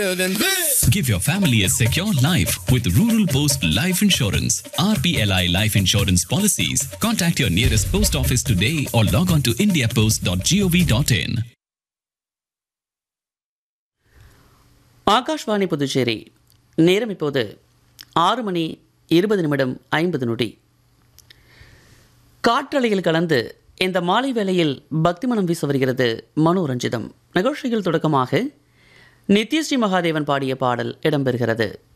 than this. Give your family a secure life with Rural Post Life Insurance. RPLI Life Insurance Policies. Contact your nearest post office today or log on to indiapost.gov.in. Akashvani Puducherry நேரம் இப்போது ஆறு மணி இருபது நிமிடம் ஐம்பது நொடி காற்றலையில் கலந்து இந்த மாலை வேளையில் பக்தி மனம் வீச வருகிறது மனோரஞ்சிதம் நிகழ்ச்சியில் தொடக்கமாக நித்யஸ்ரீ மகாதேவன் பாடிய பாடல் இடம்பெறுகிறது